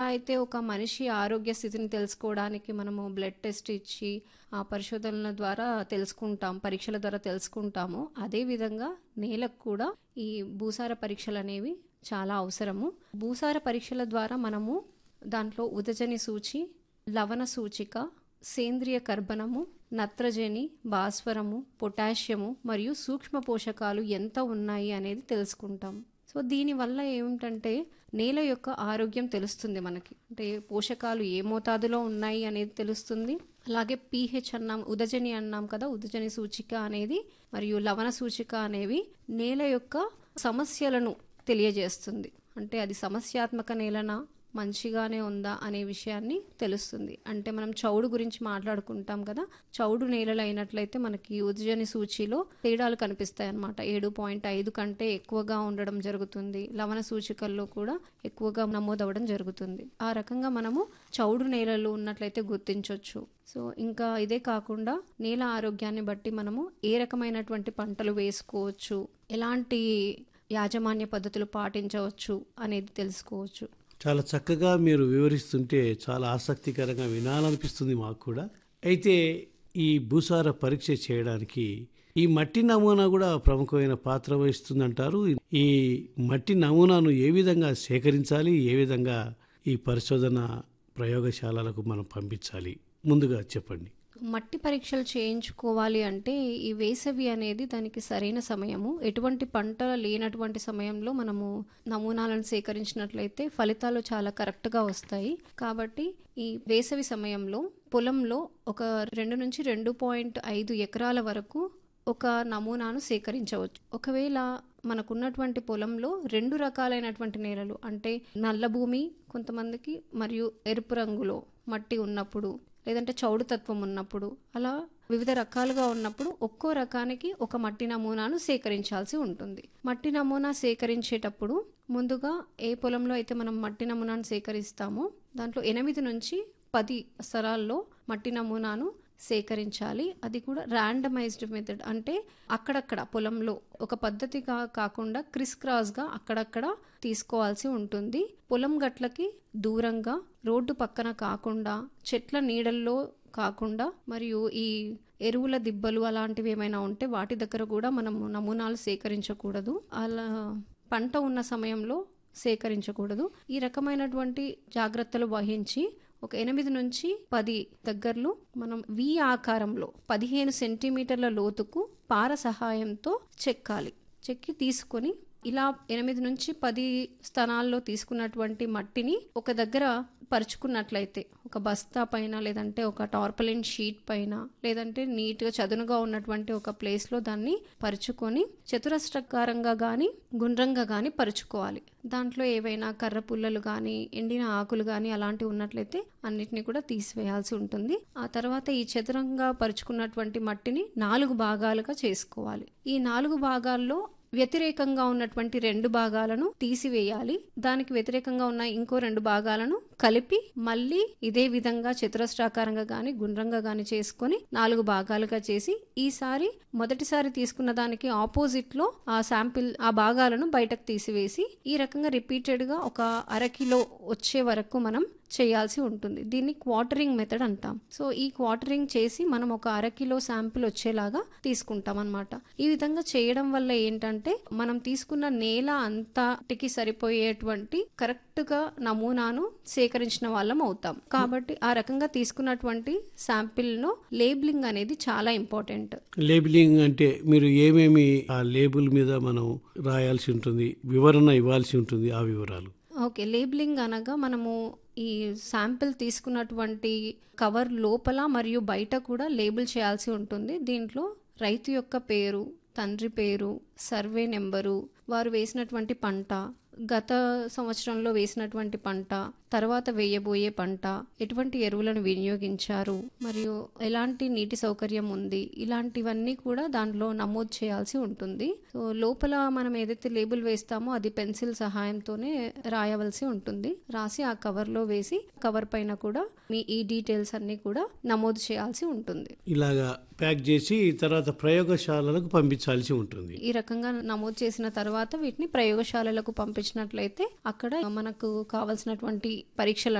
అయితే ఒక మనిషి ఆరోగ్య స్థితిని తెలుసుకోవడానికి మనము బ్లడ్ టెస్ట్ ఇచ్చి ఆ పరిశోధనల ద్వారా తెలుసుకుంటాం పరీక్షల ద్వారా తెలుసుకుంటామో అదేవిధంగా నేలకు కూడా ఈ భూసార పరీక్షలు అనేవి చాలా అవసరము భూసార పరీక్షల ద్వారా మనము దాంట్లో ఉదజని సూచి లవణ సూచిక సేంద్రియ కర్బనము నత్రజని భాస్వరము పొటాషియము మరియు సూక్ష్మ పోషకాలు ఎంత ఉన్నాయి అనేది తెలుసుకుంటాం సో దీనివల్ల ఏమిటంటే నేల యొక్క ఆరోగ్యం తెలుస్తుంది మనకి అంటే పోషకాలు ఏ మోతాదులో ఉన్నాయి అనేది తెలుస్తుంది అలాగే పీహెచ్ అన్నాం ఉదజని అన్నాం కదా ఉదజని సూచిక అనేది మరియు లవణ సూచిక అనేవి నేల యొక్క సమస్యలను తెలియజేస్తుంది అంటే అది సమస్యాత్మక నేలనా మంచిగానే ఉందా అనే విషయాన్ని తెలుస్తుంది అంటే మనం చౌడు గురించి మాట్లాడుకుంటాం కదా చౌడు నేలలు అయినట్లయితే మనకి ఉద్జని సూచిలో తేడాలు కనిపిస్తాయి అన్నమాట ఏడు పాయింట్ ఐదు కంటే ఎక్కువగా ఉండడం జరుగుతుంది లవణ సూచికల్లో కూడా ఎక్కువగా నమోదవడం జరుగుతుంది ఆ రకంగా మనము చౌడు నేలలు ఉన్నట్లయితే గుర్తించవచ్చు సో ఇంకా ఇదే కాకుండా నేల ఆరోగ్యాన్ని బట్టి మనము ఏ రకమైనటువంటి పంటలు వేసుకోవచ్చు ఎలాంటి యాజమాన్య పద్ధతులు పాటించవచ్చు అనేది తెలుసుకోవచ్చు చాలా చక్కగా మీరు వివరిస్తుంటే చాలా ఆసక్తికరంగా వినాలనిపిస్తుంది మాకు కూడా అయితే ఈ భూసార పరీక్ష చేయడానికి ఈ మట్టి నమూనా కూడా ప్రముఖమైన పాత్ర వహిస్తుందంటారు ఈ మట్టి నమూనాను ఏ విధంగా సేకరించాలి ఏ విధంగా ఈ పరిశోధన ప్రయోగశాలలకు మనం పంపించాలి ముందుగా చెప్పండి మట్టి పరీక్షలు చేయించుకోవాలి అంటే ఈ వేసవి అనేది దానికి సరైన సమయము ఎటువంటి పంట లేనటువంటి సమయంలో మనము నమూనాలను సేకరించినట్లయితే ఫలితాలు చాలా కరెక్ట్గా వస్తాయి కాబట్టి ఈ వేసవి సమయంలో పొలంలో ఒక రెండు నుంచి రెండు పాయింట్ ఐదు ఎకరాల వరకు ఒక నమూనాను సేకరించవచ్చు ఒకవేళ మనకున్నటువంటి పొలంలో రెండు రకాలైనటువంటి నేలలు అంటే నల్ల భూమి కొంతమందికి మరియు ఎరుపు రంగులో మట్టి ఉన్నప్పుడు లేదంటే చౌడు తత్వం ఉన్నప్పుడు అలా వివిధ రకాలుగా ఉన్నప్పుడు ఒక్కో రకానికి ఒక మట్టి నమూనాను సేకరించాల్సి ఉంటుంది మట్టి నమూనా సేకరించేటప్పుడు ముందుగా ఏ పొలంలో అయితే మనం మట్టి నమూనాను సేకరిస్తామో దాంట్లో ఎనిమిది నుంచి పది స్థలాల్లో మట్టి నమూనాను సేకరించాలి అది కూడా ర్యాండమైజ్డ్ మెథడ్ అంటే అక్కడక్కడ పొలంలో ఒక పద్ధతిగా కాకుండా క్రిస్ క్రాస్గా అక్కడక్కడ తీసుకోవాల్సి ఉంటుంది పొలం గట్లకి దూరంగా రోడ్డు పక్కన కాకుండా చెట్ల నీడల్లో కాకుండా మరియు ఈ ఎరువుల దిబ్బలు అలాంటివి ఏమైనా ఉంటే వాటి దగ్గర కూడా మనం నమూనాలు సేకరించకూడదు అలా పంట ఉన్న సమయంలో సేకరించకూడదు ఈ రకమైనటువంటి జాగ్రత్తలు వహించి ఒక ఎనిమిది నుంచి పది దగ్గరలో మనం వి ఆకారంలో పదిహేను సెంటీమీటర్ల లోతుకు పార సహాయంతో చెక్కాలి చెక్కి తీసుకొని ఇలా ఎనిమిది నుంచి పది స్థానాల్లో తీసుకున్నటువంటి మట్టిని ఒక దగ్గర పరుచుకున్నట్లయితే ఒక బస్తా పైన లేదంటే ఒక టార్పలిన్ షీట్ పైన లేదంటే నీట్గా చదునుగా ఉన్నటువంటి ఒక ప్లేస్లో దాన్ని పరుచుకొని చతురస్రకారంగా కానీ గుండ్రంగా కానీ పరుచుకోవాలి దాంట్లో ఏవైనా కర్ర పుల్లలు కానీ ఎండిన ఆకులు కానీ అలాంటివి ఉన్నట్లయితే అన్నిటిని కూడా తీసివేయాల్సి ఉంటుంది ఆ తర్వాత ఈ చతురంగా పరుచుకున్నటువంటి మట్టిని నాలుగు భాగాలుగా చేసుకోవాలి ఈ నాలుగు భాగాల్లో వ్యతిరేకంగా ఉన్నటువంటి రెండు భాగాలను తీసివేయాలి దానికి వ్యతిరేకంగా ఉన్న ఇంకో రెండు భాగాలను కలిపి మళ్ళీ ఇదే విధంగా చతురస్రాకారంగా గాని గుండ్రంగా గాని చేసుకొని నాలుగు భాగాలుగా చేసి ఈసారి మొదటిసారి తీసుకున్న దానికి ఆపోజిట్ లో ఆ శాంపిల్ ఆ భాగాలను బయటకు తీసివేసి ఈ రకంగా రిపీటెడ్ గా ఒక అరకిలో వచ్చే వరకు మనం చేయాల్సి ఉంటుంది దీన్ని క్వార్టరింగ్ మెథడ్ అంటాం సో ఈ క్వార్టరింగ్ చేసి మనం ఒక అరకిలో శాంపిల్ వచ్చేలాగా తీసుకుంటాం అనమాట ఈ విధంగా చేయడం వల్ల ఏంటంటే మనం తీసుకున్న నేల అంతటికి సరిపోయేటువంటి కరెక్ట్ గా నమూనాను సేకరించిన వాళ్ళం అవుతాం కాబట్టి ఆ రకంగా తీసుకున్నటువంటి శాంపిల్ ను లేబులింగ్ అనేది చాలా ఇంపార్టెంట్ లేబులింగ్ అంటే మీరు ఏమేమి ఆ లేబుల్ మీద మనం రాయాల్సి ఉంటుంది వివరణ ఇవ్వాల్సి ఉంటుంది ఆ వివరాలు ఓకే లేబులింగ్ అనగా మనము ఈ శాంపిల్ తీసుకున్నటువంటి కవర్ లోపల మరియు బయట కూడా లేబుల్ చేయాల్సి ఉంటుంది దీంట్లో రైతు యొక్క పేరు తండ్రి పేరు సర్వే నెంబరు వారు వేసినటువంటి పంట గత సంవత్సరంలో వేసినటువంటి పంట తర్వాత వేయబోయే పంట ఎటువంటి ఎరువులను వినియోగించారు మరియు ఎలాంటి నీటి సౌకర్యం ఉంది ఇలాంటివన్నీ కూడా దాంట్లో నమోదు చేయాల్సి ఉంటుంది సో లోపల మనం ఏదైతే లేబుల్ వేస్తామో అది పెన్సిల్ సహాయంతోనే రాయవలసి ఉంటుంది రాసి ఆ కవర్లో వేసి కవర్ పైన కూడా మీ ఈ డీటెయిల్స్ అన్ని కూడా నమోదు చేయాల్సి ఉంటుంది ఇలాగా ప్యాక్ చేసి తర్వాత ప్రయోగశాలలకు పంపించాల్సి ఉంటుంది ఈ రకంగా నమోదు చేసిన తర్వాత వీటిని ప్రయోగశాలలకు పంపించినట్లయితే అక్కడ మనకు కావలసినటువంటి పరీక్షలు